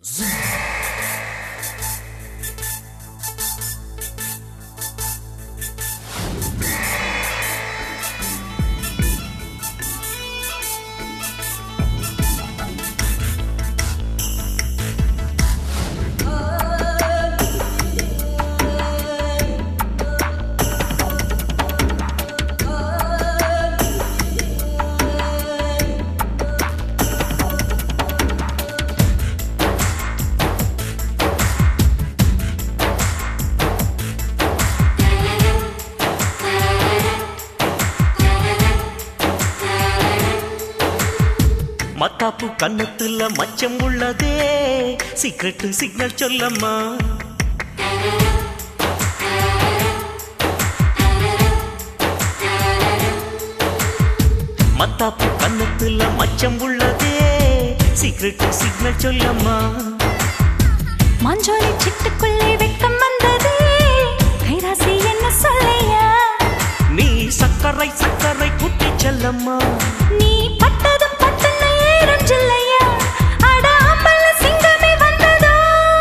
மத்தாப்பு கன்னத்துல மச்சம் உள்ளதே சீக்ரெட் சிக்னல் சொல்லம்மா மத்தாப்பு கன்னத்துல மச்சம் உள்ளதே சீக்ரெட் சிக்னல் சொல்லம்மா மாஞ்சோலை சிட்டுக்குள்ளே வெட்கம் வந்ததே கைராசி என்ன சொல்லையா நீ சக்கரை சக்கரை குட்டி செல்லம்மா நீ பட்டதும் பட்டுன்னு ஏறும் ஜில்லையா அட ஆம்பள சிங்கமே வந்ததோ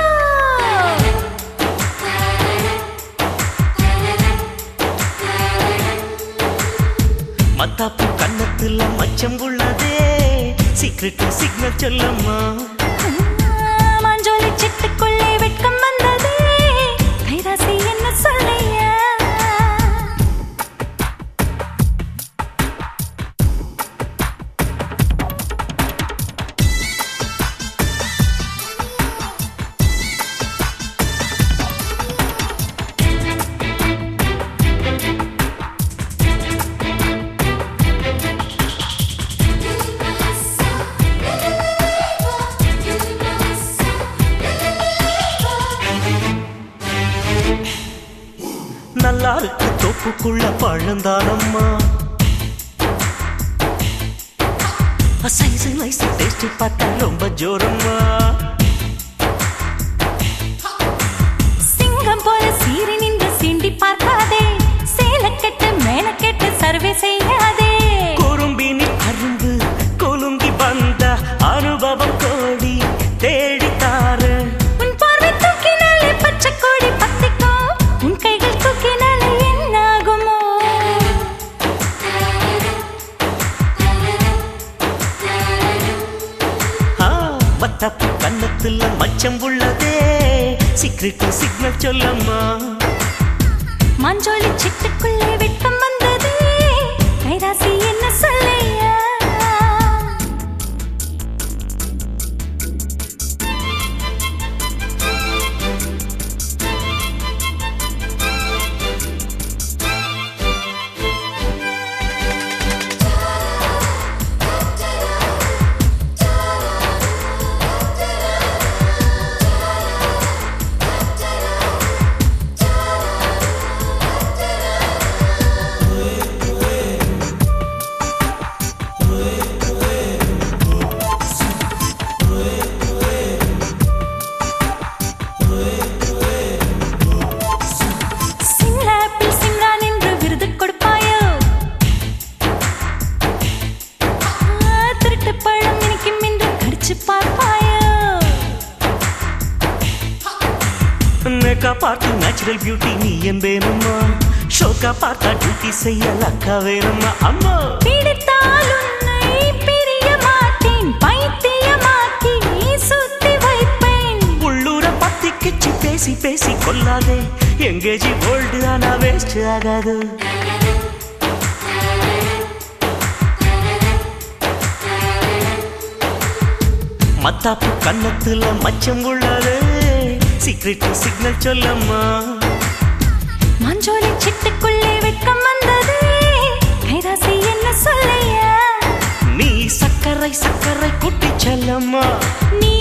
மத்தாப்பு கன்னத்துல மச்சம் உள்ளதே சீக்ரெட் சிக்னல் சொல்லம்மா மாஞ்சோலை சிட்டுக்குள்ளே வெட்கம் வந்ததே கைராசி என்ன சொல்லையா நல்லா இருக்கு தோப்புக்குள்ள பழந்தானம்மா சைஸ் நைஸ் டேஸ்ட் பார்த்தா ரொம்ப ஜோரம்மா சிங்கம் போல சீறி நின்று சீண்டி பார்க்காதே சேலக்கெட்டு மேலக்கெட்டு சர்வே செய்யாதே குறும்பினி அரும்பு கொலுங்கி வந்த அனுபவம் கோடி தேடித்தாரு உன் பார்வை தூக்கினாலே பச்சை கோடி பத்திக்கும் உன் கைகள் தூக்கினாலே என்னாகுமோ ஆ, மத்தாப்பு கன்னத்துல மச்சம் உள்ளதே சீக்ரெட் சிக்னல் சொல்லம்மா மஞ்சோலி சிட்டுக்குள்ளே வெட்கம் வந்ததே கைராசி என்ன சொல்லையா சிங்களாப்பில் சிம்ரான் என்று விருது கொடுப்பாயோ ஆ, திருட்டு பழம் இனிக்கும் என்று கடிச்சு பார்ப்பாயோ மேக்கா பார்த்து நேச்சுரல் பியூட்டி நீ என்பேனும்மா ஷோக்கா பார்த்தா டியூட்டி செய்ய லக்கா வேணும்மா அம்மா பிடித்தால் உன்னை பிரிய மாட்டேன் பைத்தியமாக்கி சுத்தி வைப்பேன் உள்ளூர பத்தி கிச்சு பேசி பேசி கொல்லாதே எங்கேஜி ஓல்டு ஆனா வேஸ்ட் ஆகாது மத்தாப்பு கன்னத்துல மச்சம் உள்ளது சீக்ரெட் சிக்னல் சொல்லம்மா மஞ்சோலி சிட்டுக்குள்ளே வெட்கம் வந்தது கைராசி என்ன சொல்லையா நீ சக்கரை சக்கரை குட்டி செல்லம்மா நீ